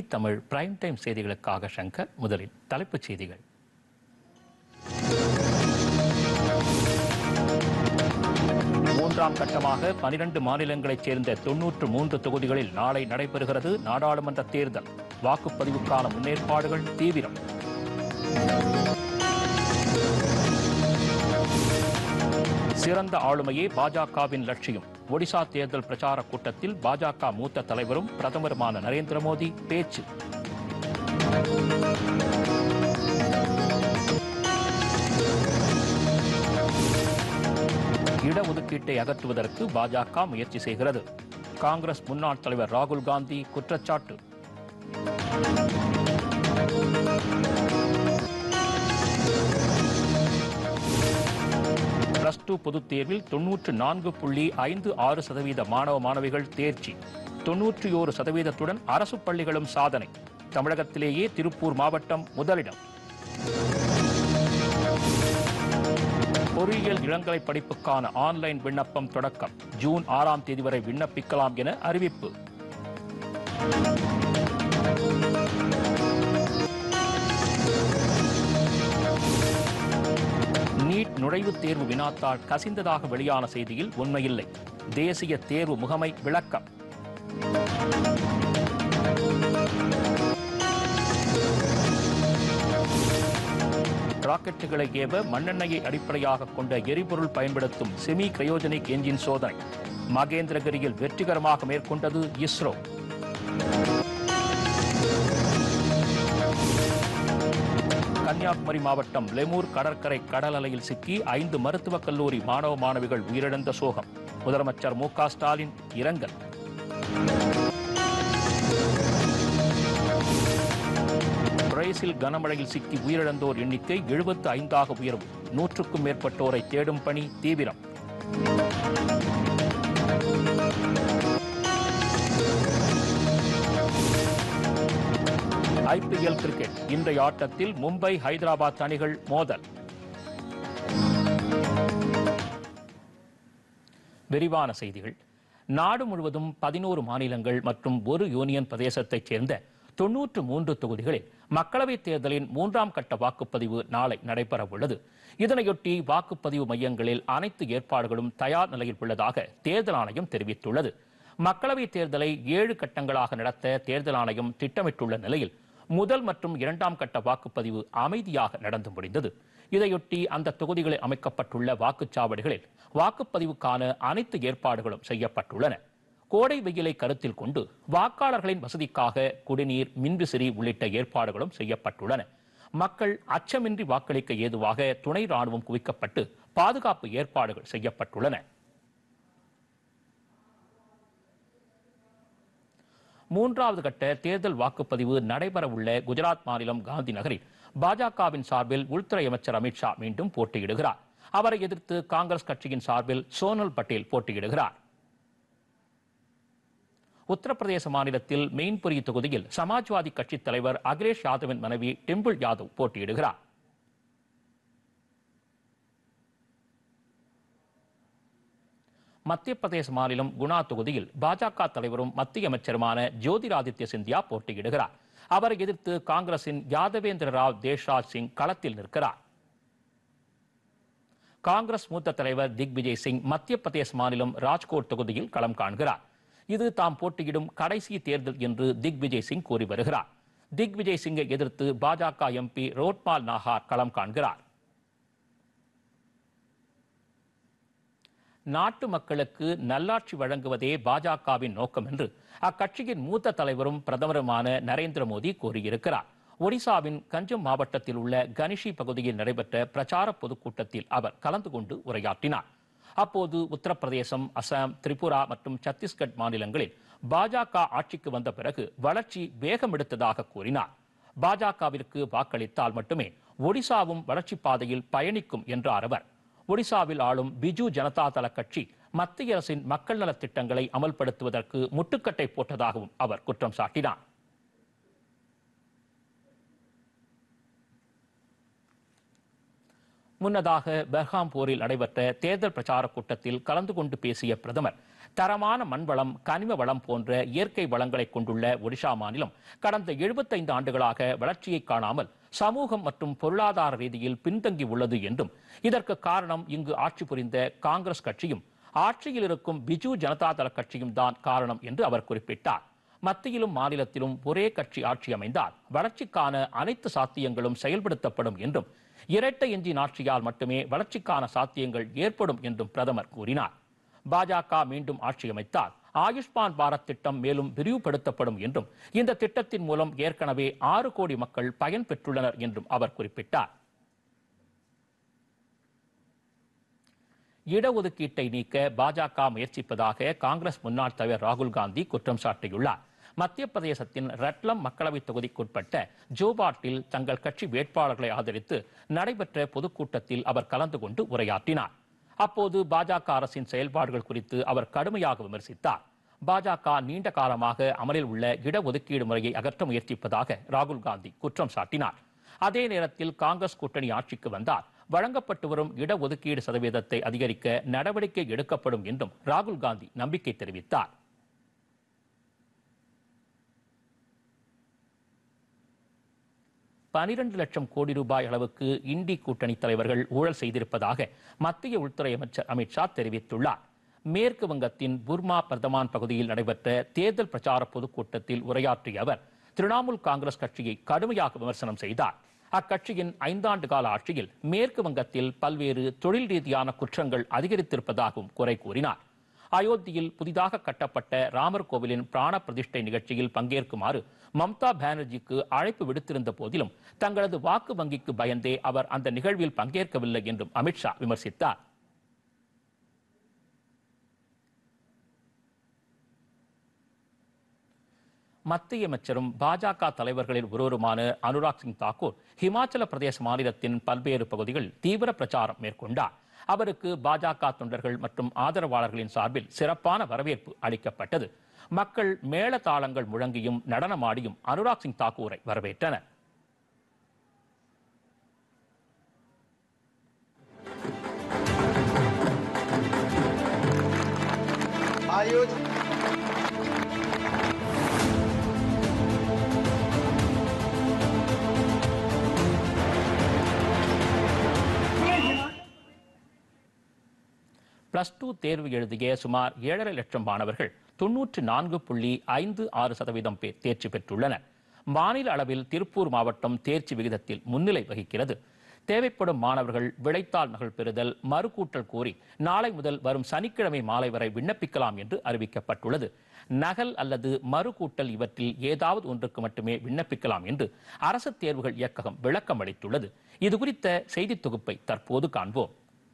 Tamil prime time செய்திகளுக்காக சங்கர் முதலில் தலைப்புச் செய்திகள் மூன்றாம் கட்டமாக பனிரெண்டு மாநிலங்களைச் சேர்ந்த தொன்னூற்று மூன்று தொகுதிகளில் நாளை நடைபெறுகிறது நாடாளுமன்ற தேர்தல் வாக்குப்பதிவுக்கான முன்னேற்பாடுகள் தீவிரம் சிறந்த ஆளுமையே பாஜகவின் லட்சியம் ஒடிசா தேர்தல் பிரச்சார கூட்டத்தில் பாஜக மூத்த தலைவரும் பிரதமருமான நரேந்திர மோடி பேச்சு இடஒதுக்கீட்டை அகற்றுவதற்கு பாஜக முயற்சி செய்கிறது காங்கிரஸ் முன்னாள் தலைவர் ராகுல் காந்தி குற்றச்சாட்டு பிளஸ் டூ பொதுத் தேர்வில் தொன்னூற்று நான்கு புள்ளி ஐந்து ஆறு சதவீத மாணவ மாணவிகள் தேர்ச்சி தொன்னூற்றி ஓரு சதவீதத்துடன் அரசு பள்ளிகளும் சாதனை தமிழகத்திலேயே திருப்பூர் மாவட்டம் முதலிடம் பொறியியல் இளங்கலை படிப்புக்கான ஆன்லைன் விண்ணப்பம் தொடக்கம் ஜூன் ஆறாம் தேதி வரை விண்ணப்பிக்கலாம் என அறிவிப்பு நீட் நுழைவுத் தேர்வு வினாத்தாள் கசிந்ததாக வெளியான செய்தியில் உண்மையில்லை தேசிய தேர்வு முகமை விளக்கம் ராக்கெட்டுகளை ஏவ மண்ணெண்ணெயை அடிப்படையாக கொண்ட எரிபொருள் பயன்படுத்தும் செமி கிரையோஜெனிக் என்ஜின் சோதனை மகேந்திரகிரியில் வெற்றிகரமாக மேற்கொண்டது இஸ்ரோ கன்னியாகுமரி மாவட்டம் லெமூர் கடற்கரை கடல் அலையில் சிக்கி ஐந்து மருத்துவக் கல்லூரி மாணவ மாணவிகள் உயிரிழந்த சோகம் முதலமைச்சர் மு க ஸ்டாலின் இரங்கல் பிரேசில் கனமழையில் சிக்கி உயிரிழந்தோர் எண்ணிக்கை எழுபத்து ஐந்தாக உயர்வு நூற்றுக்கும் மேற்பட்டோரை தேடும் பணி தீவிரம் ஐபிஎல் கிரிக்கெட் இன்றைய ஆட்டத்தில் மும்பை ஹைதராபாத் அணிகள் மோதல் விரிவான செய்திகள் நாடு முழுவதும் பதினோரு மாநிலங்கள் மற்றும் ஒரு யூனியன் பிரதேசத்தைச் சேர்ந்த தொன்னூற்று மூன்று தொகுதிகளில் மக்களவைத் தேர்தலின் மூன்றாம் கட்ட வாக்குப்பதிவு நாளை நடைபெற உள்ளது இதனையொட்டி வாக்குப்பதிவு மையங்களில் அனைத்து ஏற்பாடுகளும் தயார் நிலையில் உள்ளதாக தேர்தல் ஆணையம் தெரிவித்துள்ளது மக்களவைத் தேர்தலை ஏழு கட்டங்களாக நடத்த தேர்தல் ஆணையம் திட்டமிட்டுள்ள நிலையில் முதல் மற்றும் இரண்டாம் கட்ட வாக்குப்பதிவு அமைதியாக நடந்து முடிந்தது இதையொட்டி அந்த தொகுதிகளில் அமைக்கப்பட்டுள்ள வாக்குச்சாவடிகளில் வாக்குப்பதிவுக்கான அனைத்து ஏற்பாடுகளும் செய்யப்பட்டுள்ளன கோடை வெயிலை கருத்தில் கொண்டு வாக்காளர்களின் வசதிக்காக குடிநீர் மின்விசிறி உள்ளிட்ட ஏற்பாடுகளும் செய்யப்பட்டுள்ளன மக்கள் அச்சமின்றி வாக்களிக்க ஏதுவாக துணை ராணுவம் குவிக்கப்பட்டு பாதுகாப்பு ஏற்பாடுகள் செய்யப்பட்டுள்ளன மூன்றாவது கட்ட தேர்தல் வாக்குப்பதிவு நடைபெறவுள்ள குஜராத் மாநிலம் காந்தி நகரில் பாஜகவின் சார்பில் உள்துறை அமைச்சர் அமித்ஷா மீண்டும் போட்டியிடுகிறார் அவரை எதிர்த்து காங்கிரஸ் கட்சியின் சார்பில் சோனல் பட்டேல் போட்டியிடுகிறார் உத்தரப்பிரதேச மாநிலத்தில் மெயின்புரி தொகுதியில் சமாஜ்வாதி கட்சித் தலைவர் அகிலேஷ் யாதவின் மனைவி டிம்பிள் யாதவ் போட்டியிடுகிறார் மத்திய பிரதேச மாநிலம் குணா தொகுதியில் பாஜக தலைவரும் மத்திய அமைச்சருமான ஜோதிராதித்ய சிந்தியா போட்டியிடுகிறார் அவரை எதிர்த்து காங்கிரசின் யாதவேந்திர ராவ் தேஷ்ராஜ் சிங் களத்தில் நிற்கிறார் காங்கிரஸ் மூத்த தலைவர் திக்விஜய் சிங் மத்திய பிரதேச மாநிலம் ராஜ்கோட் தொகுதியில் களம் காண்கிறார் இது தாம் போட்டியிடும் கடைசி தேர்தல் என்று திக்விஜய் சிங் கூறி வருகிறார் திக்விஜய் சிங்கை எதிர்த்து பாஜக எம்பி ரோட்மால் நாகார் களம் காண்கிறார் நாட்டு மக்களுக்கு நல்லாட்சி வழங்குவதே பாஜகவின் நோக்கம் என்று அக்கட்சியின் மூத்த தலைவரும் பிரதமருமான நரேந்திர மோடி கூறியிருக்கிறார் ஒடிசாவின் கஞ்சம் மாவட்டத்தில் உள்ள கனிஷி பகுதியில் நடைபெற்ற பிரச்சார பொதுக்கூட்டத்தில் அவர் கலந்து கொண்டு உரையாற்றினார் அப்போது உத்தரப்பிரதேசம் அசாம் திரிபுரா மற்றும் சத்தீஸ்கட் மாநிலங்களில் பாஜக ஆட்சிக்கு வந்த பிறகு வளர்ச்சி வேகம் எடுத்ததாக கூறினார் பாஜகவிற்கு வாக்களித்தால் மட்டுமே ஒடிசாவும் வளர்ச்சி பாதையில் பயணிக்கும் என்றார் அவர் ஒடிசாவில் ஆளும் பிஜு ஜனதா தள கட்சி மத்திய அரசின் மக்கள் நலத் திட்டங்களை அமல்படுத்துவதற்கு முட்டுக்கட்டை போட்டதாகவும் அவர் குற்றம் சாட்டினார் முன்னதாக பெர்ஹாம்பூரில் நடைபெற்ற தேர்தல் பிரச்சார கூட்டத்தில் கலந்து கொண்டு பேசிய பிரதமர் தரமான மண்வளம் கனிம வளம் போன்ற இயற்கை வளங்களை கொண்டுள்ள ஒடிஷா மாநிலம் கடந்த 75 ஆண்டுகளாக வளர்ச்சியை காணாமல் சமூகம் மற்றும் பொருளாதார ரீதியில் பின்தங்கி உள்ளது என்றும் இதற்கு காரணம் இங்கு ஆட்சி புரிந்த காங்கிரஸ் கட்சியும் ஆட்சியில் இருக்கும் பிஜு ஜனதா தள கட்சியும் தான் காரணம் என்று அவர் குறிப்பிட்டார் மத்தியிலும் மாநிலத்திலும் ஒரே கட்சி ஆட்சி அமைந்தால் வளர்ச்சிக்கான அனைத்து சாத்தியங்களும் செயல்படுத்தப்படும் என்றும் இரட்டை எஞ்சின் ஆட்சியால் மட்டுமே வளர்ச்சிக்கான சாத்தியங்கள் ஏற்படும் என்றும் பிரதமர் கூறினார் பாஜக மீண்டும் ஆட்சி அமைத்தால் ஆயுஷ்மான் பாரத் திட்டம் மேலும் விரிவுபடுத்தப்படும் என்றும் இந்த திட்டத்தின் மூலம் ஏற்கனவே ஆறு கோடி மக்கள் பயன் பெற்றுள்ளனர் என்றும் அவர் குறிப்பிட்டார் இடஒதுக்கீட்டை நீக்க பாஜக முயற்சிப்பதாக காங்கிரஸ் முன்னாள் தலைவர் ராகுல் காந்தி குற்றம் சாட்டியுள்ளார் மத்திய பிரதேசத்தின் ரட்லம் மக்களவைத் தொகுதிக்குட்பட்ட ஜோபாட்டில் தங்கள் கட்சி வேட்பாளர்களை ஆதரித்து நடைபெற்ற பொதுக்கூட்டத்தில் அவர் கலந்து கொண்டு உரையாற்றினார் அப்போது பாஜக அரசின் செயல்பாடுகள் குறித்து அவர் கடுமையாக விமர்சித்தார் பாஜக நீண்ட காலமாக அமலில் உள்ள இடஒதுக்கீடு முறையை அகற்ற முயற்சிப்பதாக ராகுல் காந்தி குற்றம் சாட்டினார் அதே நேரத்தில் காங்கிரஸ் கூட்டணி ஆட்சிக்கு வந்தால் வழங்கப்பட்டு வரும் இடஒதுக்கீடு சதவீதத்தை அதிகரிக்க நடவடிக்கை எடுக்கப்படும் என்றும் ராகுல் காந்தி நம்பிக்கை தெரிவித்தார் பனிரெண்டு லட்சம் கோடி ரூபாய் அளவுக்கு இண்டி கூட்டணி தலைவர்கள் ஊழல் செய்திருப்பதாக மத்திய உள்துறை அமைச்சர் அமித்ஷா தெரிவித்துள்ளார் மேற்கு வங்கத்தின் புர்மா பர்தமான் பகுதியில் நடைபெற்ற தேர்தல் பிரச்சார பொதுக்கூட்டத்தில் உரையாற்றிய அவர் திரிணாமுல் காங்கிரஸ் கட்சியை கடுமையாக விமர்சனம் செய்தார் அக்கட்சியின் ஐந்தாண்டு கால ஆட்சியில் மேற்கு வங்கத்தில் பல்வேறு தொழில் ரீதியான குற்றங்கள் அதிகரித்திருப்பதாகவும் குறை கூறினார் அயோத்தியில் புதிதாக கட்டப்பட்ட ராமர் கோவிலின் பிராண பிரதிஷ்டை நிகழ்ச்சியில் பங்கேற்குமாறு மம்தா பானர்ஜிக்கு அழைப்பு விடுத்திருந்த போதிலும் தங்களது வாக்கு வங்கிக்கு பயந்தே அவர் அந்த நிகழ்வில் பங்கேற்கவில்லை என்றும் அமித்ஷா விமர்சித்தார் மத்திய அமைச்சரும் பாஜக தலைவர்களில் ஒருவருமான அனுராக் சிங் தாக்கூர் ஹிமாச்சல பிரதேச மாநிலத்தின் பல்வேறு பகுதிகள் தீவிர பிரச்சாரம் மேற்கொண்டார் அவருக்கு பாஜக தொண்டர்கள் மற்றும் ஆதரவாளர்களின் சார்பில் சிறப்பான வரவேற்பு அளிக்கப்பட்டது மக்கள் மேளதாளங்கள் முழங்கியும் நடனமாடியும் அனுராக் சிங் தாக்கூரை வரவேற்றனர் आयोजित பிளஸ் டூ தேர்வு எழுதிய சுமார் ஏழரை லட்சம் மாணவர்கள் தொன்னூற்று நான்கு புள்ளி ஐந்து ஆறு சதவீதம் பேர் தேர்ச்சி பெற்றுள்ளனர் மாநில அளவில் திருப்பூர் மாவட்டம் தேர்ச்சி விகிதத்தில் முன்னிலை வகிக்கிறது தேவைப்படும் மாணவர்கள் விடைத்தாள் நகல் பெறுதல் மறுகூட்டல் கோரி நாளை முதல் வரும் சனிக்கிழமை மாலை வரை விண்ணப்பிக்கலாம் என்று அறிவிக்கப்பட்டுள்ளது நகல் அல்லது மறுகூட்டல் இவற்றில் ஏதாவது ஒன்றுக்கு மட்டுமே விண்ணப்பிக்கலாம் என்று அரசு தேர்வுகள் இயக்ககம் விளக்கம் அளித்துள்ளது இது குறித்த செய்தி தொகுப்பை தற்போது காண்போம்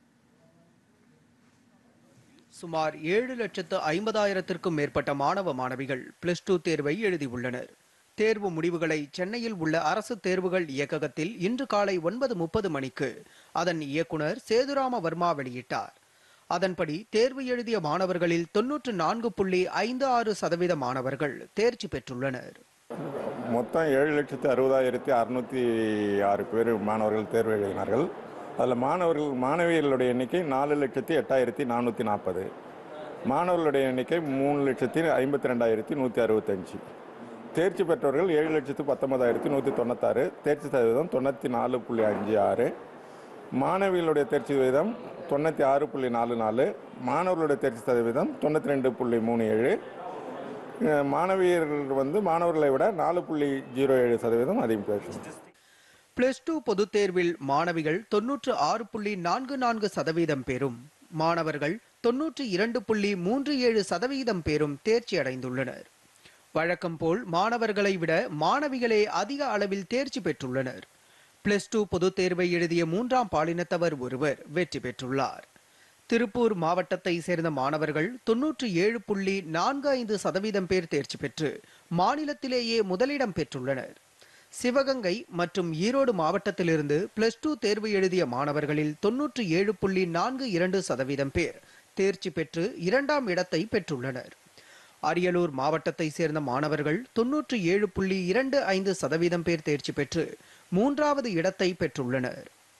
சுமார் ஏழு லட்சத்து ஐம்பதாயிரத்திற்கும் மேற்பட்ட மாணவ மாணவிகள் பிளஸ் டூ தேர்வை எழுதியுள்ளனர் தேர்வு முடிவுகளை சென்னையில் உள்ள அரசு தேர்வுகள் இயக்ககத்தில் இன்று காலை ஒன்பது முப்பது மணிக்கு அதன் இயக்குனர் சேதுராம வர்மா வெளியிட்டார் அதன்படி தேர்வு எழுதிய மாணவர்களில் தொன்னூற்று நான்கு புள்ளி ஐந்து ஆறு சதவீத மாணவர்கள் தேர்ச்சி பெற்றுள்ளனர் மொத்தம் ஏழு லட்சத்து அறுபதாயிரத்தி அறுநூற்றி ஆறு பேர் மாணவர்கள் தேர்வு எழுதினார்கள் அதில் மாணவர்கள் மாணவியர்களுடைய எண்ணிக்கை நாலு லட்சத்தி எட்டாயிரத்தி நானூற்றி நாற்பது மாணவர்களுடைய எண்ணிக்கை மூணு லட்சத்தி ஐம்பத்தி ரெண்டாயிரத்தி நூற்றி அறுபத்தஞ்சு தேர்ச்சி பெற்றவர்கள் ஏழு லட்சத்து பத்தொன்பதாயிரத்தி நூற்றி தொண்ணூத்தாறு தேர்ச்சி சதவீதம் தொண்ணூற்றி நாலு புள்ளி அஞ்சு ஆறு மாணவிகளுடைய தேர்ச்சி விகிதம் தொண்ணூற்றி ஆறு புள்ளி நாலு நாலு மாணவர்களுடைய தேர்ச்சி சதவீதம் தொண்ணூற்றி ரெண்டு புள்ளி மூணு ஏழு அஹ் மாணவியர்கள் வந்து மாணவர்களை விட நாலு புள்ளி ஜீரோ ஏழு சதவீதம் அதிகம் பேசும் பிளஸ் டூ பொதுத் தேர்வில் மாணவிகள் தொன்னூற்று ஆறு புள்ளி நான்கு நான்கு சதவீதம் பேரும் மாணவர்கள் தொன்னூற்று இரண்டு புள்ளி மூன்று ஏழு சதவீதம் பேரும் தேர்ச்சி அடைந்துள்ளனர் வழக்கம் போல் மாணவர்களை விட மாணவிகளே அதிக அளவில் தேர்ச்சி பெற்றுள்ளனர் பிளஸ் டூ பொதுத் தேர்வை எழுதிய மூன்றாம் பாலினத்தவர் ஒருவர் வெற்றி பெற்றுள்ளார் திருப்பூர் மாவட்டத்தை சேர்ந்த மாணவர்கள் தொன்னூற்று ஏழு புள்ளி நான்கு ஐந்து சதவீதம் பேர் தேர்ச்சி பெற்று மாநிலத்திலேயே முதலிடம் பெற்றுள்ளனர் சிவகங்கை மற்றும் ஈரோடு மாவட்டத்திலிருந்து பிளஸ் டூ தேர்வு எழுதிய மாணவர்களில் தொன்னூற்று ஏழு புள்ளி நான்கு இரண்டு சதவீதம் பேர் தேர்ச்சி பெற்று இரண்டாம் இடத்தை பெற்றுள்ளனர் அரியலூர் மாவட்டத்தை சேர்ந்த மாணவர்கள் தொன்னூற்று ஏழு புள்ளி இரண்டு ஐந்து சதவீதம் பேர் தேர்ச்சி பெற்று மூன்றாவது இடத்தை பெற்றுள்ளனர்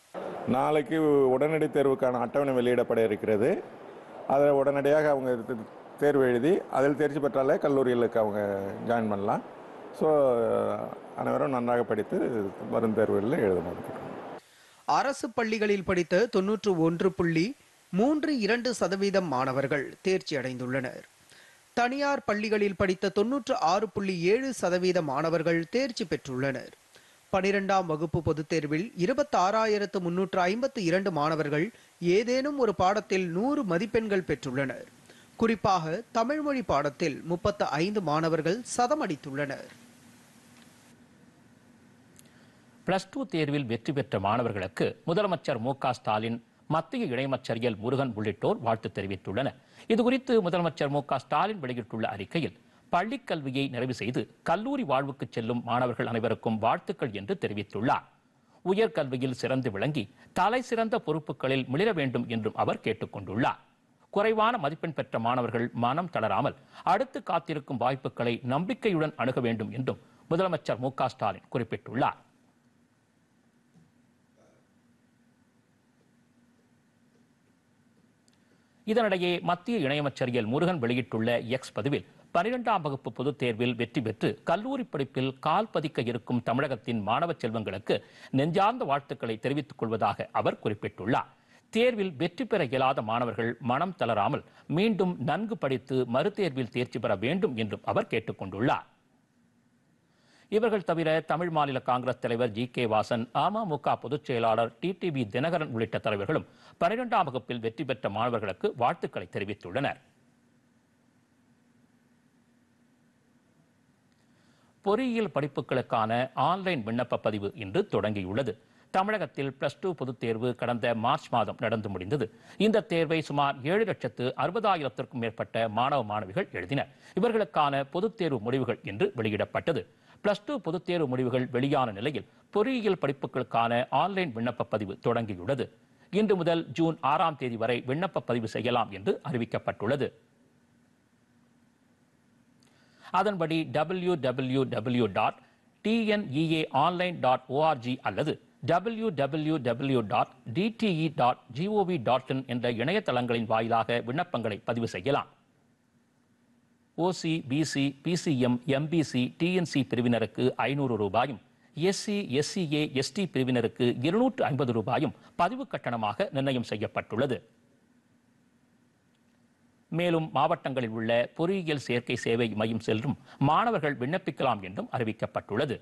நாளைக்கு உடனடி தேர்வுக்கான அட்டவணை வெளியிடப்பட இருக்கிறது அதில் உடனடியாக அவங்க தி- தேர்வு எழுதி அதில் தேர்ச்சி பெற்றாலே கல்லூரிகளுக்கு அவங்க ஜாயின் பண்ணலாம் ஸோ அனைவரும் நன்றாக படித்து வரும் தேர்வுகளில் எழுதணும் அரசு பள்ளிகளில் படித்த தொன்னூற்று ஒன்று புள்ளி மூன்று இரண்டு சதவீதம் மாணவர்கள் தேர்ச்சி அடைந்துள்ளனர் தனியார் பள்ளிகளில் படித்த தொன்னூற்று ஆறு புள்ளி ஏழு சதவீத மாணவர்கள் தேர்ச்சி பெற்றுள்ளனர் பனிரெண்டாம் வகுப்பு பொதுத் தேர்வில் இருபத்தி ஆறாயிரத்து முன்னூற்று ஐம்பத்து இரண்டு மாணவர்கள் ஏதேனும் ஒரு பாடத்தில் நூறு மதிப்பெண்கள் பெற்றுள்ளனர் குறிப்பாக தமிழ் மொழி பாடத்தில் முப்பத்து ஐந்து மாணவர்கள் சதமடித்துள்ளனர் பிளஸ் டூ தேர்வில் வெற்றி பெற்ற மாணவர்களுக்கு முதலமைச்சர் மு க ஸ்டாலின் மத்திய இணையமைச்சர் எல் முருகன் உள்ளிட்டோர் வாழ்த்து தெரிவித்துள்ளனர் இதுகுறித்து முதலமைச்சர் மு க ஸ்டாலின் வெளியிட்டுள்ள அறிக்கையில் பள்ளிக் கல்வியை நிறைவு செய்து கல்லூரி வாழ்வுக்கு செல்லும் மாணவர்கள் அனைவருக்கும் வாழ்த்துக்கள் என்று தெரிவித்துள்ளார் உயர்கல்வியில் சிறந்து விளங்கி தலை சிறந்த பொறுப்புகளில் மிளிர வேண்டும் என்றும் அவர் கேட்டுக்கொண்டுள்ளார் குறைவான மதிப்பெண் பெற்ற மாணவர்கள் மனம் தளராமல் அடுத்து காத்திருக்கும் வாய்ப்புகளை நம்பிக்கையுடன் அணுக வேண்டும் என்றும் முதலமைச்சர் மு க ஸ்டாலின் குறிப்பிட்டுள்ளார் இதனிடையே மத்திய இணையமைச்சர் எல் முருகன் வெளியிட்டுள்ள எக்ஸ் பதிவில் பனிரெண்டாம் வகுப்பு பொதுத் தேர்வில் வெற்றி பெற்று கல்லூரி படிப்பில் கால் பதிக்க இருக்கும் தமிழகத்தின் மாணவ செல்வங்களுக்கு நெஞ்சார்ந்த வாழ்த்துக்களை தெரிவித்துக் கொள்வதாக அவர் குறிப்பிட்டுள்ளார் தேர்வில் வெற்றி பெற இயலாத மாணவர்கள் மனம் தளராமல் மீண்டும் நன்கு படித்து மறுதேர்வில் தேர்ச்சி பெற வேண்டும் என்றும் அவர் கேட்டுக்கொண்டுள்ளார் இவர்கள் தவிர தமிழ் மாநில காங்கிரஸ் தலைவர் ஜி கே வாசன் அமமுக பொதுச் செயலாளர் டிடிவி தினகரன் உள்ளிட்ட தலைவர்களும் பனிரெண்டாம் வகுப்பில் வெற்றி பெற்ற மாணவர்களுக்கு வாழ்த்துக்களை தெரிவித்துள்ளனர் பொறியியல் படிப்புகளுக்கான ஆன்லைன் விண்ணப்ப பதிவு இன்று தொடங்கியுள்ளது தமிழகத்தில் பிளஸ் டூ பொதுத் தேர்வு கடந்த மார்ச் மாதம் நடந்து முடிந்தது இந்த தேர்வை சுமார் ஏழு லட்சத்து அறுபதாயிரத்திற்கும் மேற்பட்ட மாணவ மாணவிகள் எழுதினர் இவர்களுக்கான பொதுத் தேர்வு முடிவுகள் இன்று வெளியிடப்பட்டது பிளஸ் டூ பொதுத் தேர்வு முடிவுகள் வெளியான நிலையில் பொறியியல் படிப்புகளுக்கான ஆன்லைன் விண்ணப்ப பதிவு தொடங்கியுள்ளது இன்று முதல் ஜூன் ஆறாம் தேதி வரை விண்ணப்ப பதிவு செய்யலாம் என்று அறிவிக்கப்பட்டுள்ளது அதன்படி W W W dot TNEA online dot ORG அல்லது W W W dot DTE dot GOV dot in என்ற இணையதளங்களின் வாயிலாக விண்ணப்பங்களை பதிவு செய்யலாம் OC BC BCM MBC DNC பிரிவினருக்கு ஐநூறு ரூபாயும் எஸ்சி எஸ்சிஏ எஸ்டி பிரிவினருக்கு இருநூற்று ஐம்பது ரூபாயும் பதிவு கட்டணமாக நிர்ணயம் செய்யப்பட்டுள்ளது மேலும் மாவட்டங்களில் உள்ள பொறியியல் சேர்க்கை சேவை மையம் செல்லும் மாணவர்கள் விண்ணப்பிக்கலாம் என்றும் அறிவிக்கப்பட்டுள்ளது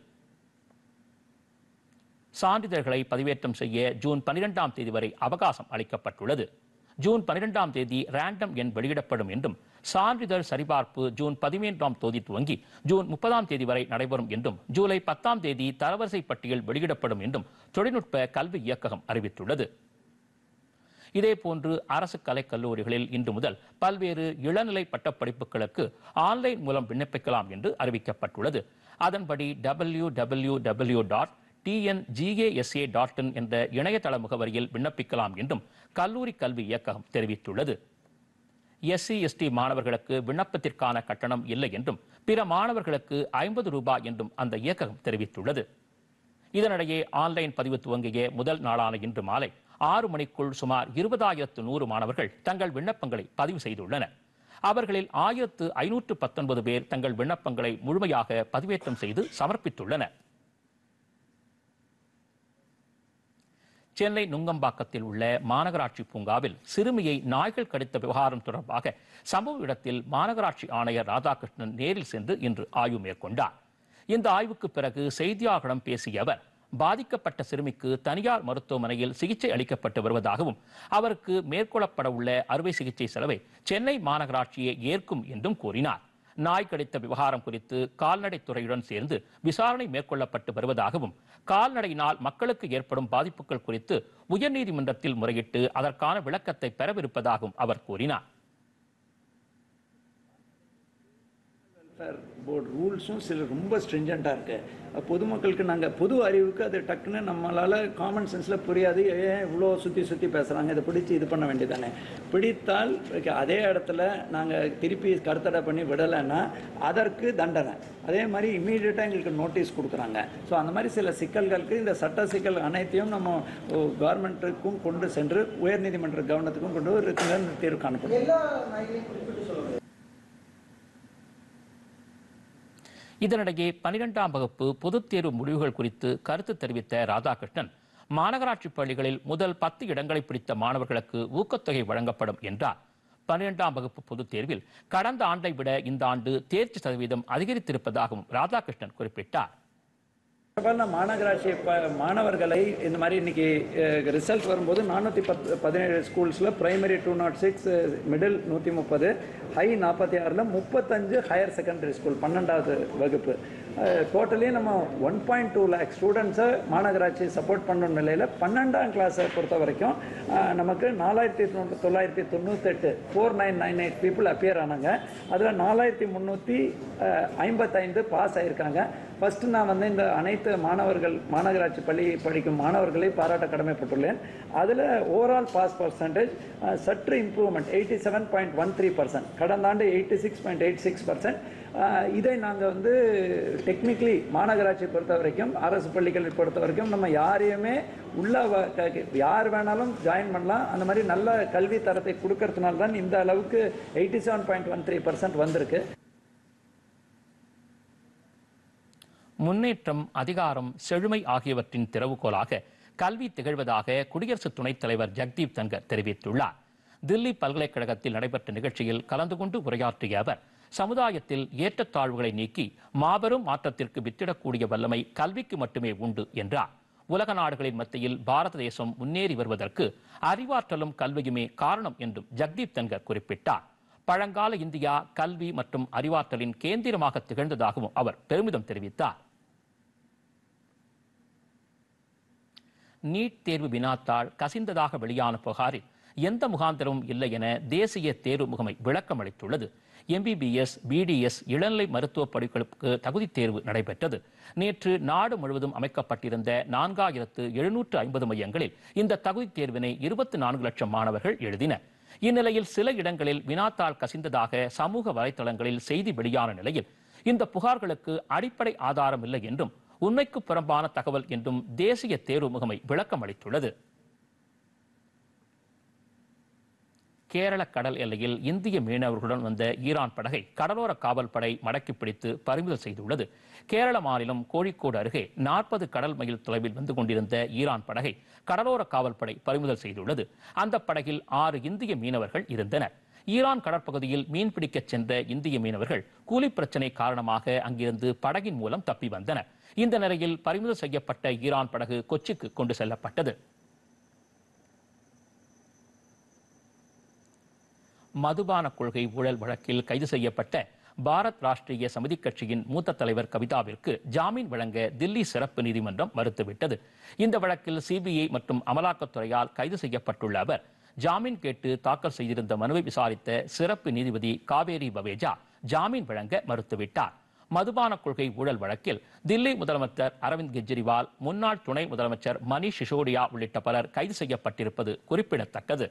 சான்றிதழ்களை பதிவேற்றம் செய்ய ஜூன் பனிரெண்டாம் தேதி வரை அவகாசம் அளிக்கப்பட்டுள்ளது ஜூன் பனிரெண்டாம் தேதி ரேண்டம் எண் வெளியிடப்படும் என்றும் சான்றிதழ் சரிபார்ப்பு ஜூன் பதிமூன்றாம் தேதி துவங்கி ஜூன் முப்பதாம் தேதி வரை நடைபெறும் என்றும் ஜூலை பத்தாம் தேதி தரவரிசை பட்டியல் வெளியிடப்படும் என்றும் தொழில்நுட்ப கல்வி இயக்ககம் அறிவித்துள்ளது இதேபோன்று அரசு கலைக் கல்லூரிகளில் இன்று முதல் பல்வேறு இளநிலை பட்டப்படிப்புகளுக்கு ஆன்லைன் மூலம் விண்ணப்பிக்கலாம் என்று அறிவிக்கப்பட்டுள்ளது அதன்படி W W W dot TNGASA dot in என்ற இணையதள முகவரியில் விண்ணப்பிக்கலாம் என்றும் கல்லூரி கல்வி இயக்ககம் தெரிவித்துள்ளது எஸ்சி எஸ்டி மாணவர்களுக்கு விண்ணப்பத்திற்கான கட்டணம் இல்லை என்றும் பிற மாணவர்களுக்கு ஐம்பது ரூபாய் என்றும் அந்த இயக்ககம் தெரிவித்துள்ளது இதனிடையே ஆன்லைன் பதிவு துவங்கிய முதல் நாளான இன்று மாலை ஆறு மணிக்குள் சுமார் இருபதாயிரத்து நூறு மாணவர்கள் தங்கள் விண்ணப்பங்களை பதிவு செய்துள்ளனர் அவர்களில் ஆயிரத்து ஐநூற்று பத்தொன்பது பேர் தங்கள் விண்ணப்பங்களை முழுமையாக பதிவேற்றம் செய்து சமர்ப்பித்துள்ளனர் சென்னை நுங்கம்பாக்கத்தில் உள்ள மாநகராட்சி பூங்காவில் சிறுமியை நாய்கள் கடித்த விவகாரம் தொடர்பாக சம்பவ இடத்தில் மாநகராட்சி ஆணையர் ராதாகிருஷ்ணன் நேரில் சென்று இன்று ஆய்வு மேற்கொண்டார் இந்த ஆய்வுக்கு பிறகு செய்தியாளர்களிடம் பேசிய அவர் பாதிக்கப்பட்ட சிறுமிக்கு தனியார் மருத்துவமனையில் சிகிச்சை அளிக்கப்பட்டு வருவதாகவும் அவருக்கு மேற்கொள்ளப்பட உள்ள அறுவை சிகிச்சை செலவை சென்னை மாநகராட்சியே ஏற்கும் என்றும் கூறினார் நாய் கடித்த விவகாரம் குறித்து கால்நடைத்துறையுடன் சேர்ந்து விசாரணை மேற்கொள்ளப்பட்டு வருவதாகவும் கால்நடையினால் மக்களுக்கு ஏற்படும் பாதிப்புகள் குறித்து உயர்நீதிமன்றத்தில் முறையிட்டு அதற்கான விளக்கத்தை பெறவிருப்பதாகவும் அவர் கூறினார் போர்டு ரூல்ஸும் சில ரொம்ப ஸ்ட்ரிஞ்சண்ட்டாக இருக்குது பொதுமக்களுக்கு நாங்கள் பொது அறிவுக்கு அது டக்குன்னு நம்மளால் காமன் சென்ஸில் புரியாது ஏன் இவ்வளோ சுற்றி சுற்றி பேசுகிறாங்க இதை பிடிச்சி இது பண்ண வேண்டியதானே பிடித்தால் okay, அதே இடத்துல நாங்கள் திருப்பி கருத்தடை பண்ணி விடலைன்னா அதற்கு தண்டனை அதே மாதிரி இம்மீடியட்டாக எங்களுக்கு நோட்டீஸ் கொடுக்குறாங்க ஸோ அந்த மாதிரி சில சிக்கல்களுக்கு இந்த சட்ட சிக்கல் அனைத்தையும் நம்ம கவர்மெண்ட்டுக்கும் கொண்டு சென்று உயர்நீதிமன்ற கவனத்துக்கும் கொண்டு ஒரு தீர்வு காணப்படும் இதனிடையே பனிரெண்டாம் வகுப்பு பொதுத் தேர்வு முடிவுகள் குறித்து கருத்து தெரிவித்த ராதாகிருஷ்ணன் மாநகராட்சி பள்ளிகளில் முதல் பத்து இடங்களை பிடித்த மாணவர்களுக்கு ஊக்கத்தொகை வழங்கப்படும் என்றார் பன்னிரெண்டாம் வகுப்பு பொதுத் தேர்வில் கடந்த ஆண்டை விட இந்த ஆண்டு தேர்ச்சி சதவீதம் அதிகரித்திருப்பதாகவும் ராதாகிருஷ்ணன் குறிப்பிட்டார் பிரபல மாநகராட்சி ப மாணவர்களை இந்த மாதிரி இன்னைக்கு ரிசல்ட் வரும்போது நானூற்றி பத்து பதினேழு ஸ்கூல்ஸில் primary two naught six middle நூற்றி முப்பது ஹை நாற்பத்தி ஆறில் முப்பத்தஞ்சு ஹையர் செகண்டரி ஸ்கூல் பன்னெண்டாவது வகுப்பு டோட்டலி நம்ம ஒன் பாயிண்ட் டூ லேக் ஸ்டூடெண்ட்ஸை மாநகராட்சி சப்போர்ட் பண்ணுற நிலையில் பன்னெண்டாம் கிளாஸை பொறுத்த வரைக்கும் அஹ், நமக்கு நாலாயிரத்தி தொண்ணூ- தொள்ளாயிரத்தி தொண்ணூத்தெட்டு four nine nine eight people appear ஆனாங்க அதில் நாலாயிரத்தி முந்நூற்றி ஐம்பத்தைந்து பாஸ் ஆயிருக்காங்க ஃபர்ஸ்ட் நான் வந்து இந்த அனைத்து மாணவர்கள் மாநகராட்சி பள்ளி படிக்கும் மாணவர்களை பாராட்ட கடமைப்பட்டுள்ளேன் அதில் ஓவரால் பாஸ் பர்சன்டேஜ் சற்று improvement eighty seven point one three percent கடந்த ஆண்டு eighty six point eight six percent இதை நாங்கள் வந்து டெக்னிக்கலி மாநகராட்சி பொறுத்த வரைக்கும் அரசு பள்ளிகளை பொறுத்த வரைக்கும் நம்ம யாரையுமே உள்ள வ- க- யார் வேணாலும் ஜாயின் பண்ணலாம் அந்த மாதிரி நல்ல கல்வி தரத்தை கொடுக்கறதுனால தான் இந்த அளவுக்கு eighty seven point one three percent வந்திருக்கு முன்னேற்றம் அதிகாரம் செழுமை ஆகியவற்றின் திறவுகோலாக கல்வி திகழ்வதாக குடியரசு துணைத் தலைவர் ஜக்தீப் தன்கர் தெரிவித்துள்ளார் தில்லி பல்கலைக்கழகத்தில் நடைபெற்ற நிகழ்ச்சியில் கலந்து கொண்டு உரையாற்றிய அவர் சமுதாயத்தில் ஏற்றத்தாழ்வுகளை நீக்கி மாபெரும் மாற்றத்திற்கு வித்திடக்கூடிய வல்லமை கல்விக்கு மட்டுமே உண்டு என்றார் உலக நாடுகளின் மத்தியில் பாரத தேசம் முன்னேறி வருவதற்கு அறிவாற்றலும் கல்வியுமே காரணம் என்றும் ஜக்தீப் தன்கர் குறிப்பிட்டார் பழங்கால இந்தியா கல்வி மற்றும் அறிவாற்றலின் கேந்திரமாக திகழ்ந்ததாகவும் அவர் பெருமிதம் தெரிவித்தார் நீட் தேர்வு வினாத்தாள் கசிந்ததாக வெளியான புகாரில் எந்த முகாந்திரமும் இல்லை என தேசிய தேர்வு முகமை விளக்கம் அளித்துள்ளது எம்பிபிஎஸ் பிடிஎஸ் இளநிலை மருத்துவ படிப்புகளுக்கு தகுதித் தேர்வு நடைபெற்றது நேற்று நாடு முழுவதும் அமைக்கப்பட்டிருந்த நான்காயிரத்து எழுநூற்று ஐம்பது மையங்களில் இந்த தகுதித் தேர்வினை இருபத்தி நான்கு லட்சம் மாணவர்கள் எழுதினர் இந்நிலையில் சில இடங்களில் வினாத்தாள் கசிந்ததாக சமூக வலைதளங்களில் செய்தி வெளியான நிலையில் இந்த புகார்களுக்கு அடிப்படை ஆதாரம் இல்லை என்றும் உண்மைக்கு புறம்பான தகவல் என்றும் தேசிய தேர்வு முகமை விளக்கம் அளித்துள்ளது கேரள கடல் எல்லையில் இந்திய மீனவர்களுடன் வந்த ஈரான் படகை கடலோர காவல் படை மடக்கி பிடித்து பறிமுதல் செய்துள்ளது கேரள மாநிலம் கோழிக்கோடு அருகே நாற்பது கடல் மைல் தொலைவில் வந்து கொண்டிருந்த ஈரான் படகை கடலோர காவல் படை பறிமுதல் செய்துள்ளது அந்த படகில் ஆறு இந்திய மீனவர்கள் இருந்தனர் ஈரான் கடற்பகுதியில் மீன்பிடிக்கச் சென்ற இந்திய மீனவர்கள் கூலி பிரச்சனை காரணமாக அங்கிருந்து படகின் மூலம் தப்பி வந்தனர் இந்த நிலையில் பறிமுதல் செய்யப்பட்ட ஈரான் படகு கொச்சிக்கு கொண்டு செல்லப்பட்டது மதுபான கொள்கை ஊழல் வழக்கில் கைது செய்யப்பட்ட பாரத் ராஷ்டிரிய சமிதி கட்சியின் மூத்த தலைவர் கவிதாவிற்கு ஜாமீன் வழங்க தில்லி சிறப்பு நீதிமன்றம் மறுத்துவிட்டது இந்த வழக்கில் சிபிஐ மற்றும் அமலாக்கத்துறையால் கைது செய்யப்பட்டுள்ள அவர் ஜாமீன் கேட்டு தாக்கல் செய்திருந்த மனுவை விசாரித்த சிறப்பு நீதிபதி காவேரி பவேஜா ஜாமீன் வழங்க மறுத்துவிட்டார் மதுபான கொள்கை ஊழல் வழக்கில் தில்லி முதலமைச்சர் அரவிந்த் கெஜ்ரிவால் முன்னாள் துணை முதலமைச்சர் மணீஷ் சிசோடியா உள்ளிட்ட பலர் கைது செய்யப்பட்டிருப்பது குறிப்பிடத்தக்கது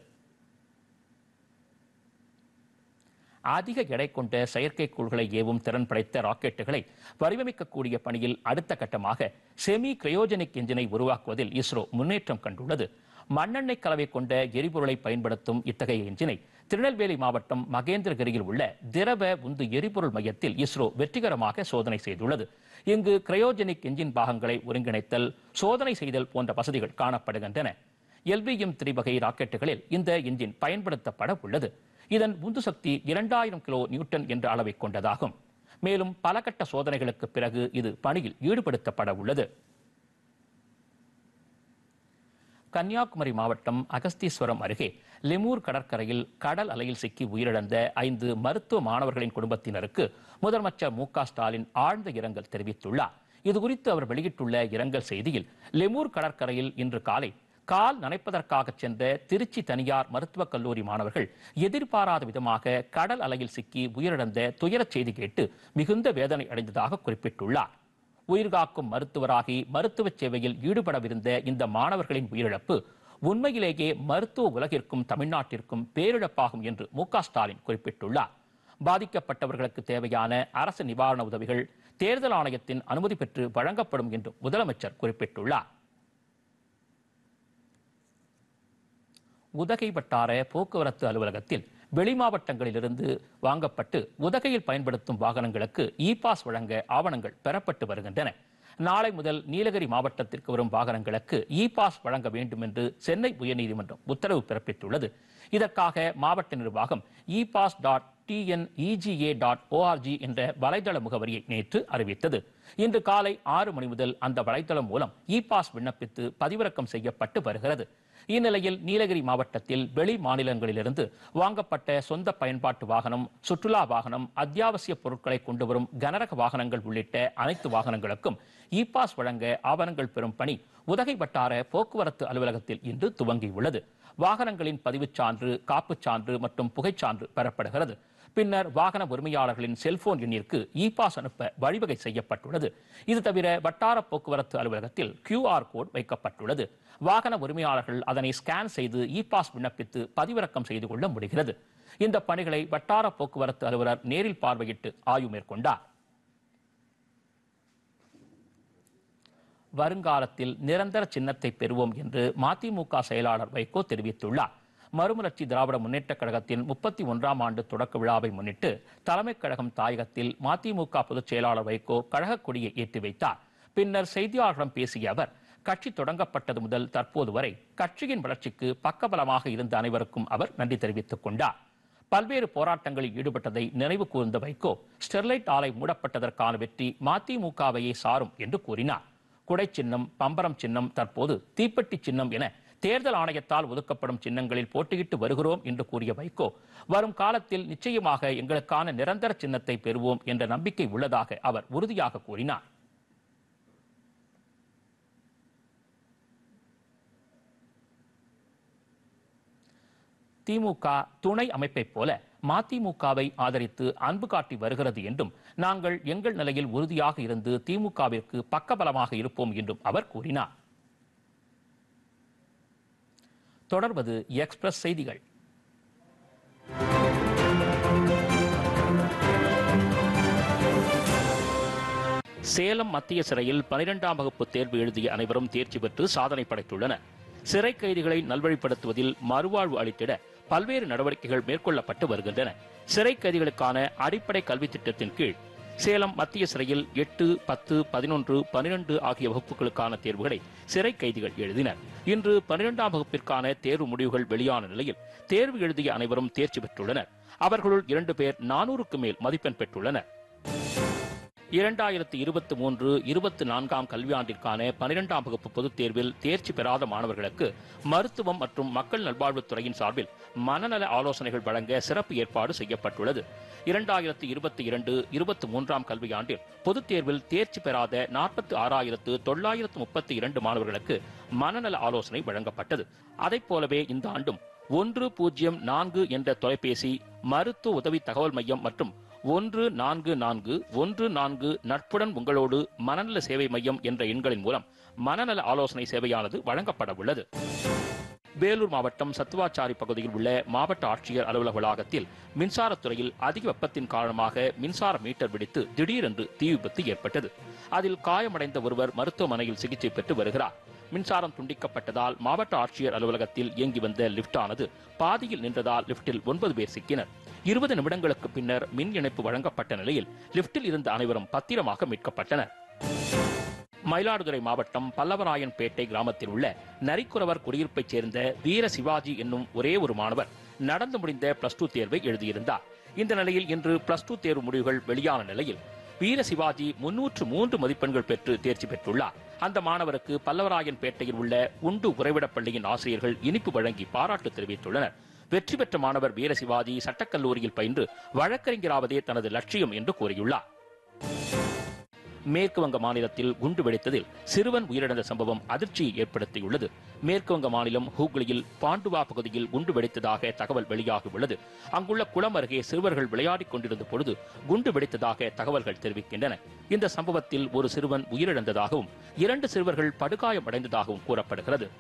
அதிக எடை கொண்ட செயற்கைக்கோள்களை ஏவும் திறன் படைத்த ராக்கெட்டுகளை வடிவமைக்கக்கூடிய பணியில் அடுத்த கட்டமாக செமி கிரையோஜெனிக் என்ஜினை உருவாக்குவதில் இஸ்ரோ முன்னேற்றம் கண்டுள்ளது மண்ணெண்ணெய் கலவை கொண்ட எரிபொருளை பயன்படுத்தும் இத்தகைய என்ஜினை திருநெல்வேலி மாவட்டம் மகேந்திரகிரியில் உள்ள திரவ உந்து எரிபொருள் மையத்தில் இஸ்ரோ வெற்றிகரமாக சோதனை செய்துள்ளது இங்கு கிரையோஜெனிக் என்ஜின் பாகங்களை ஒருங்கிணைத்தல் சோதனை செய்தல் போன்ற வசதிகள் காணப்படுகின்றன எல்பிஎம் த்ரீ வகை ராக்கெட்டுகளில் இந்த என்ஜின் பயன்படுத்தப்பட உள்ளது இதன் உந்து சக்தி இரண்டாயிரம் கிலோ நியூட்டன் என்ற அளவை கொண்டதாகும் மேலும் பல கட்ட சோதனைகளுக்கு பிறகு இது பணியில் ஈடுபடுத்தப்பட உள்ளது கன்னியாகுமரி மாவட்டம் அகஸ்தீஸ்வரம் அருகே லெமூர் கடற்கரையில் கடல் அலையில் சிக்கி உயிரிழந்த ஐந்து மருத்துவ மாணவர்களின் குடும்பத்தினருக்கு முதலமைச்சர் மு க ஸ்டாலின் ஆழ்ந்த இரங்கல் தெரிவித்துள்ளார் இதுகுறித்து அவர் வெளியிட்டுள்ள இரங்கல் செய்தியில் லெமூர் கடற்கரையில் இன்று காலை கால் நனைப்பதற்காக சென்ற திருச்சி தனியார் மருத்துவக் கல்லூரி மாணவர்கள் எதிர்பாராத விதமாக கடல் அலையில் சிக்கி உயிரிழந்த துயரச் செய்தி கேட்டு மிகுந்த வேதனை அடைந்ததாக குறிப்பிட்டுள்ளார் உயிர்காக்கும் மருத்துவராகி மருத்துவ சேவையில் ஈடுபடவிருந்த இந்த மாணவர்களின் உயிரிழப்பு உண்மையிலேயே மருத்துவ உலகிற்கும் தமிழ்நாட்டிற்கும் பேரிழப்பாகும் என்று மு க ஸ்டாலின் குறிப்பிட்டுள்ளார் பாதிக்கப்பட்டவர்களுக்கு தேவையான அரசு நிவாரண உதவிகள் தேர்தல் ஆணையத்தின் அனுமதி பெற்று வழங்கப்படும் என்றும் முதலமைச்சர் குறிப்பிட்டுள்ளார் உதகை வட்டார போக்குவரத்து அலுவலகத்தில் வெளி மாவட்டங்களிலிருந்து வாங்கப்பட்டு உதகையில் பயன்படுத்தும் வாகனங்களுக்கு இ பாஸ் வழங்க ஆவணங்கள் பெறப்பட்டு வருகின்றன நாளை முதல் நீலகிரி மாவட்டத்திற்கு வரும் வாகனங்களுக்கு இ பாஸ் வழங்க வேண்டும் என்று சென்னை உயர்நீதிமன்றம் உத்தரவு பிறப்பித்துள்ளது இதற்காக மாவட்ட நிர்வாகம் E pass dot TNEGA dot ORG என்ற வலைதள முகவரியை நேற்று அறிவித்தது இன்று காலை ஆறு மணி முதல் அந்த வலைதளம் மூலம் இ பாஸ் விண்ணப்பித்து பதிவிறக்கம் செய்யப்பட்டு வருகிறது இந்நிலையில் நீலகிரி மாவட்டத்தில் வெளி மாநிலங்களிலிருந்து வாங்கப்பட்ட சொந்த பயன்பாட்டு வாகனம் சுற்றுலா வாகனம் அத்தியாவசிய பொருட்களை கொண்டு வரும் கனரக வாகனங்கள் உள்ளிட்ட அனைத்து வாகனங்களுக்கும் இ பாஸ் வழங்க ஆவணங்கள் பெறும் பணி உதகை வட்டார போக்குவரத்து அலுவலகத்தில் இன்று துவங்கியுள்ளது வாகனங்களின் பதிவுச் சான்று காப்புச் சான்று மற்றும் புகைச்சான்று பெறப்படுகிறது பின்னர் வாகன உரிமையாளர்களின் செல்போன் எண்ணிற்கு இ பாஸ் அனுப்ப வழிவகை செய்யப்பட்டுள்ளது இது தவிர வட்டார போக்குவரத்து அலுவலகத்தில் QR கோட் வைக்கப்பட்டுள்ளது வாகன உரிமையாளர்கள் அதனை ஸ்கேன் செய்து இ பாஸ் விண்ணப்பித்து பதிவிறக்கம் செய்து கொள்ள முடிகிறது இந்த பணிகளை வட்டார போக்குவரத்து அலுவலர் நேரில் பார்வையிட்டு ஆய்வு மேற்கொண்டார் வருங்காலத்தில் நிரந்தர சின்னத்தை பெறுவோம் என்று மதிமுக செயலாளர் வைகோ தெரிவித்துள்ளார் மறுமலர்ச்சி திராவிட முன்னேற்றக் கழகத்தின் முப்பத்தி ஒன்றாம் ஆண்டு தொடக்க விழாவை முன்னிட்டு தலைமைக் கழகம் தாயகத்தில் மதிமுக பொதுச் செயலாளர் வைகோ கழகக் கொடியை ஏற்றி வைத்தார் பின்னர் செய்தியாளர்களிடம் பேசிய அவர் கட்சி தொடங்கப்பட்டது முதல் தற்போது வரை கட்சியின் வளர்ச்சிக்கு பக்கபலமாக இருந்த அனைவருக்கும் அவர் நன்றி தெரிவித்துக் கொண்டார் பல்வேறு போராட்டங்களில் ஈடுபட்டதை நினைவு கூர்ந்த வைகோ ஸ்டெர்லைட் ஆலை மூடப்பட்டதற்கான வெற்றி மதிமுகவையே சாரும் என்று கூறினார் குடை சின்னம் பம்பரம் சின்னம் தற்போது தீப்பெட்டி சின்னம் என தேர்தல் ஆணையத்தால் ஒதுக்கப்படும் சின்னங்களில் போட்டியிட்டு வருகிறோம் என்று கூறிய வைகோ வரும் காலத்தில் நிச்சயமாக எங்களுக்கான நிரந்தர சின்னத்தை பெறுவோம் என்ற நம்பிக்கை உள்ளதாக அவர் உறுதியாக கூறினார் திமுக துணை அமைப்பைப் போல மதிமுகவை ஆதரித்து அன்பு காட்டி வருகிறது என்றும் நாங்கள் எங்கள் நிலையில் உறுதியாக இருந்து திமுகவிற்கு பக்கபலமாக இருப்போம் என்றும் அவர் கூறினார் தொடர்வது எக்ஸ்பிரஸ் செய்திகள் சேலம் மத்திய சிறையில் பனிரெண்டாம் வகுப்பு தேர்வு எழுதிய அனைவரும் தேர்ச்சி பெற்று சாதனை படைத்துள்ளனர் சிறை கைதிகளை நல்வழிப்படுத்துவதில் மறுவாழ்வு அளித்திட பல்வேறு நடவடிக்கைகள் மேற்கொள்ளப்பட்டு வருகின்றன சிறை கைதிகளுக்கான அடிப்படை கல்வி திட்டத்தின் கீழ் சேலம் மத்திய சிறையில் எட்டு பத்து பதினொன்று பனிரெண்டு ஆகிய வகுப்புகளுக்கான தேர்வுகளை சிறை கைதிகள் எழுதினர் இன்று பனிரெண்டாம் வகுப்பிற்கான தேர்வு முடிவுகள் வெளியான நிலையில் தேர்வு எழுதிய அனைவரும் தேர்ச்சி பெற்றுள்ளனர் அவர்களுள் இரண்டு பேர் நானூறுக்கு மேல் மதிப்பெண் பெற்றுள்ளனர் இரண்டாயிரத்தி இருபத்தி மூன்று இருபத்தி நான்காம் கல்வியாண்டிற்கான பனிரெண்டாம் வகுப்பு பொதுத் தேர்வில் தேர்ச்சி பெறாத மாணவர்களுக்கு மருத்துவம் மற்றும் மக்கள் நல்வாழ்வுத்துறையின் சார்பில் மனநல ஆலோசனைகள் வழங்க சிறப்பு ஏற்பாடு செய்யப்பட்டுள்ளது இரண்டாயிரத்தி இருபத்தி இரண்டு இருபத்தி மூன்றாம் கல்வியாண்டில் பொதுத் தேர்வில் தேர்ச்சி பெறாத நாற்பத்தி ஆறாயிரத்து தொள்ளாயிரத்து முப்பத்தி இரண்டு மாணவர்களுக்கு மனநல ஆலோசனை வழங்கப்பட்டது அதைப் போலவே இந்த ஆண்டும் ஒன்று பூஜ்ஜியம் நான்கு என்ற தொலைபேசி மருத்துவ உதவி தகவல் மையம் மற்றும் ஒன்று நான்கு நான்கு ஒன்று நான்கு நட்புடன் உங்களோடு மனநல சேவை மையம் என்ற எண்களின் மூலம் மனநல ஆலோசனை சேவையானது வழங்கப்பட உள்ளது வேலூர் மாவட்டம் சத்துவாச்சாரி பகுதியில் உள்ள மாவட்ட ஆட்சியர் அலுவலக வளாகத்தில் மின்சாரத்துறையில் அதிக வெப்பத்தின் காரணமாக மின்சார மீட்டர் வெடித்து திடீரென்று தீ விபத்து ஏற்பட்டது அதில் காயமடைந்த ஒருவர் மருத்துவமனையில் சிகிச்சை பெற்று வருகிறார் மின்சாரம் துண்டிக்கப்பட்டதால் மாவட்ட ஆட்சியர் அலுவலகத்தில் இயங்கி வந்த லிப்ட் ஆனது பாதியில் நின்றதால் லிப்டில் ஒன்பது பேர் சிக்கினர் இருபது நிமிடங்களுக்கு பின்னர் மின் இணைப்பு வழங்கப்பட்ட நிலையில் லிப்டில் இருந்த அனைவரும் பத்திரமாக மீட்கப்பட்டனர் மயிலாடுதுறை மாவட்டம் பல்லவராயன்பேட்டை கிராமத்தில் உள்ள நரிக்குறவர் குடியிருப்பைச் சேர்ந்த வீர சிவாஜி என்னும் ஒரே ஒரு மாணவர் நடந்து முடிந்த பிளஸ் டூ தேர்வை எழுதியிருந்தார் இந்த நிலையில் இன்று பிளஸ் டூ தேர்வு முடிவுகள் வெளியான நிலையில் வீர சிவாஜி முன்னூற்று மூன்று மதிப்பெண்கள் பெற்று தேர்ச்சி பெற்றுள்ளார் அந்த மாணவருக்கு பல்லவராயன்பேட்டையில் உள்ள உண்டு உறைவிடப் பள்ளியின் ஆசிரியர்கள் இனிப்பு வழங்கி பாராட்டு தெரிவித்துள்ளனர் வெற்றி பெற்ற மாணவர் வீர சிவாஜி சட்டக்கல்லூரியில் பயின்று வழக்கறிஞராவதே தனது லட்சியம் என்று கூறியுள்ளார் மேற்கு வங்க மாநிலத்தில் குண்டு வெடித்ததில் சிறுவன் உயிரிழந்த சம்பவம் அதிர்ச்சியை ஏற்படுத்தியுள்ளது மேற்கு வங்க மாநிலம் ஹூக்ளியில் பாண்டுவா பகுதியில் குண்டு வெடித்ததாக தகவல் வெளியாகியுள்ளது அங்குள்ள குளம் அருகே சிறுவர்கள் விளையாடிக் கொண்டிருந்த பொழுது குண்டு வெடித்ததாக தகவல்கள் தெரிவிக்கின்றன இந்த சம்பவத்தில் ஒரு சிறுவன் உயிரிழந்ததாகவும் இரண்டு சிறுவர்கள் படுகாயம் அடைந்ததாகவும் கூறப்படுகிறது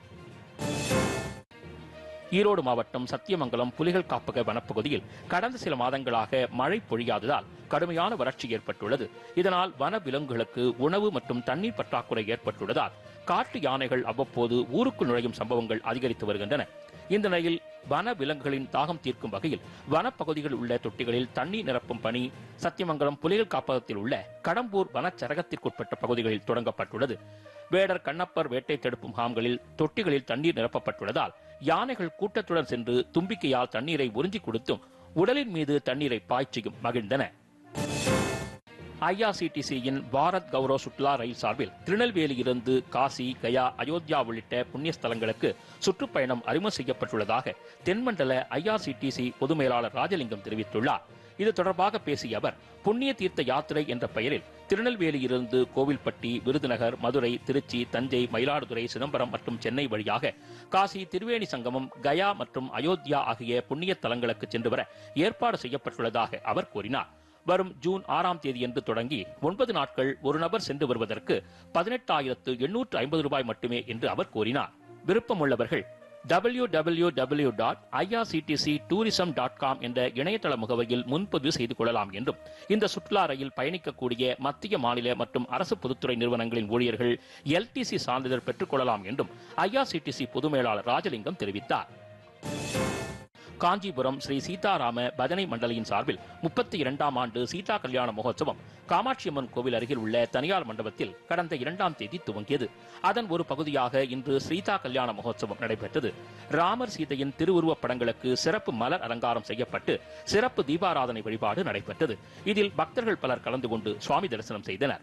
ஈரோடு மாவட்டம் சத்தியமங்கலம் புலிகள் காப்பக வனப்பகுதியில் கடந்த சில மாதங்களாக மழை பொழியாததால் கடுமையான வறட்சி ஏற்பட்டுள்ளது இதனால் வன விலங்குகளுக்கு உணவு மற்றும் தண்ணீர் பற்றாக்குறை ஏற்பட்டுள்ளதால் காட்டு யானைகள் அவ்வப்போது ஊருக்குள் நுழையும் சம்பவங்கள் அதிகரித்து வருகின்றன இந்த நிலையில் வன விலங்குகளின் தாகம் தீர்க்கும் வகையில் வனப்பகுதிகளில் உள்ள தொட்டிகளில் தண்ணீர் நிரப்பும் பணி சத்தியமங்கலம் புலிகள் காப்பகத்தில் உள்ள கடம்பூர் வனச்சரகத்திற்குட்பட்ட பகுதிகளில் தொடங்கப்பட்டுள்ளது வேடர் கண்ணப்பர் வேட்டை தடுப்பு முகாம்களில் தொட்டிகளில் தண்ணீர் நிரப்பப்பட்டுள்ளதால் யானைகள் கூட்டத்துடன் சென்று தும்பிக்கையால் தண்ணீரை உறிஞ்சி கொடுத்தும் உடலின் மீது தண்ணீரை பாய்ச்சியும் மகிழ்ந்தன ஐஆர்சிடிசியின் பாரத் கௌரவ் சுற்றுலா ரயில் சார்பில் திருநெல்வேலியிலிருந்து காசி கயா அயோத்தியா உள்ளிட்ட புண்ணிய ஸ்தலங்களுக்கு சுற்றுப்பயணம் அறிமுகம் செய்யப்பட்டுள்ளதாக தென்மண்டல ஐஆர்சிடிசி பொது மேலாளர் ராஜலிங்கம் தெரிவித்துள்ளார் இது தொடர்பாக பேசிய அவர் புண்ணிய தீர்த்த யாத்திரை என்ற பெயரில் திருநெல்வேலியிலிருந்து கோவில்பட்டி விருதுநகர் மதுரை திருச்சி தஞ்சை மயிலாடுதுறை சிதம்பரம் மற்றும் சென்னை வழியாக காசி திருவேணி சங்கமம் கயா மற்றும் அயோத்தியா ஆகிய புண்ணிய தலங்களுக்கு சென்று வர ஏற்பாடு செய்யப்பட்டுள்ளதாக அவர் கூறினார் வரும் ஜூன் ஆறாம் தேதியன்று தொடங்கி ஒன்பது நாட்கள் ஒரு நபர் சென்று வருவதற்கு பதினெட்டாயிரத்து எண்ணூற்று ஐம்பது ரூபாய் மட்டுமே என்று அவர் கூறினார் விருப்பமுள்ளவர்கள் W W W dot IRCTC tourism dot com என்ற இணையதள முகவரியில் முன்பதிவு செய்து கொள்ளலாம் என்றும் இந்த சுற்றுலா ரயில் பயணிக்கக்கூடிய மத்திய மாநில மற்றும் அரசு பொதுத்துறை நிறுவனங்களின் ஊழியர்கள் எல்டிசி சான்றிதழ் பெற்றுக் கொள்ளலாம் என்றும் ஐஆர்சிடிசி பொது மேலாளர் ராஜலிங்கம் தெரிவித்தார் காஞ்சிபுரம் ஸ்ரீ சீதாராம பஜனை மண்டலியின் சார்பில் முப்பத்தி இரண்டாம் ஆண்டு சீதா கல்யாண மகோத்சவம் காமாட்சியம்மன் கோவில் அருகில் உள்ள தனியார் மண்டபத்தில் கடந்த இரண்டாம் தேதி துவங்கியது அதன் ஒரு பகுதியாக இன்று சீதா கல்யாண மகோத்சவம் நடைபெற்றது ராமர் சீதையின் திருவுருவப் படங்களுக்கு சிறப்பு மலர் அலங்காரம் செய்யப்பட்டு சிறப்பு தீபாராதனை வழிபாடு நடைபெற்றது இதில் பக்தர்கள் பலர் கலந்து கொண்டு சுவாமி தரிசனம் செய்தனர்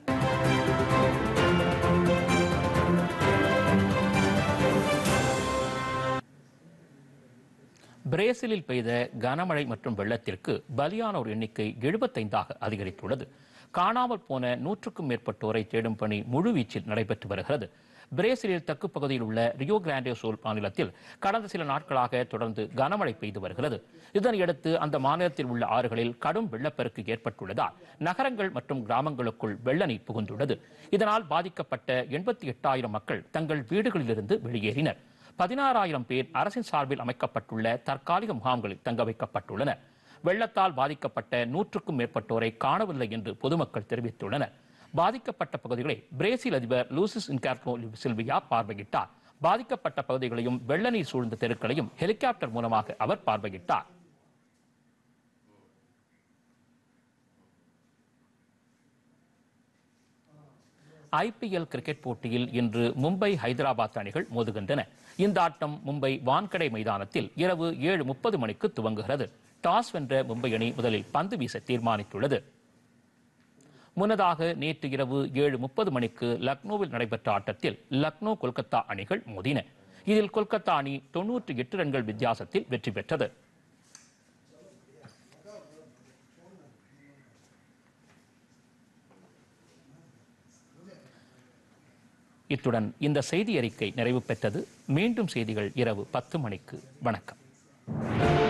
பிரேசிலில் பெய்த கனமழை மற்றும் வெள்ளத்திற்கு பலியானோர் எண்ணிக்கை எழுபத்தைந்தாக அதிகரித்துள்ளது காணாமல் போன நூற்றுக்கும் மேற்பட்டோரை தேடும் பணி முழுவீச்சில் நடைபெற்று வருகிறது பிரேசிலில் தெற்கு பகுதியில் உள்ள ரியோ கிராண்டே சோல் மாநிலத்தில் கடந்த சில நாட்களாக தொடர்ந்து கனமழை பெய்து வருகிறது இதனையடுத்து அந்த மாநிலத்தில் உள்ள ஆறுகளில் கடும் வெள்ளப்பெருக்கு ஏற்பட்டுள்ளதால் நகரங்கள் மற்றும் கிராமங்களுக்குள் வெள்ள நீர் புகுந்துள்ளது இதனால் பாதிக்கப்பட்ட எண்பத்தி எட்டாயிரம் மக்கள் தங்கள் வீடுகளிலிருந்து வெளியேறினர் பதினாறாயிரம் பேர் அரசின் சார்பில் அமைக்கப்பட்டுள்ள தற்காலிக முகாம்களில் தங்க வைக்கப்பட்டுள்ளனர் வெள்ளத்தால் பாதிக்கப்பட்ட நூற்றுக்கும் மேற்பட்டோரை காணவில்லை என்று பொதுமக்கள் தெரிவித்துள்ளனர் பாதிக்கப்பட்ட பகுதிகளை பிரேசில் அதிபர் லூசிஸ் இன்கார்டோ சில்வியா பார்வையிட்டார் பாதிக்கப்பட்ட பகுதிகளையும் வெள்ள நீர் சூழ்ந்த தெருக்களையும் ஹெலிகாப்டர் மூலமாக அவர் பார்வையிட்டார் ஐபிஎல் கிரிக்கெட் போட்டியில் இன்று மும்பை ஹைதராபாத் அணிகள் மோதுகின்றன இந்த ஆட்டம் மும்பை வான்கடை மைதானத்தில் இரவு ஏழு முப்பது மணிக்கு துவங்குகிறது டாஸ் வென்ற மும்பை அணி முதலில் பந்து வீச தீர்மானித்துள்ளது முன்னதாக நேற்று இரவு ஏழு முப்பது மணிக்கு லக்னோவில் நடைபெற்ற ஆட்டத்தில் லக்னோ கொல்கத்தா அணிகள் மோதின இதில் கொல்கத்தா அணி தொன்னூற்றி எட்டு ரன்கள் வித்தியாசத்தில் வெற்றி பெற்றது இத்துடன் இந்த செய்தி அறிக்கை நிறைவு பெற்றது மீண்டும் செய்திகள் இரவு பத்து மணிக்கு வணக்கம்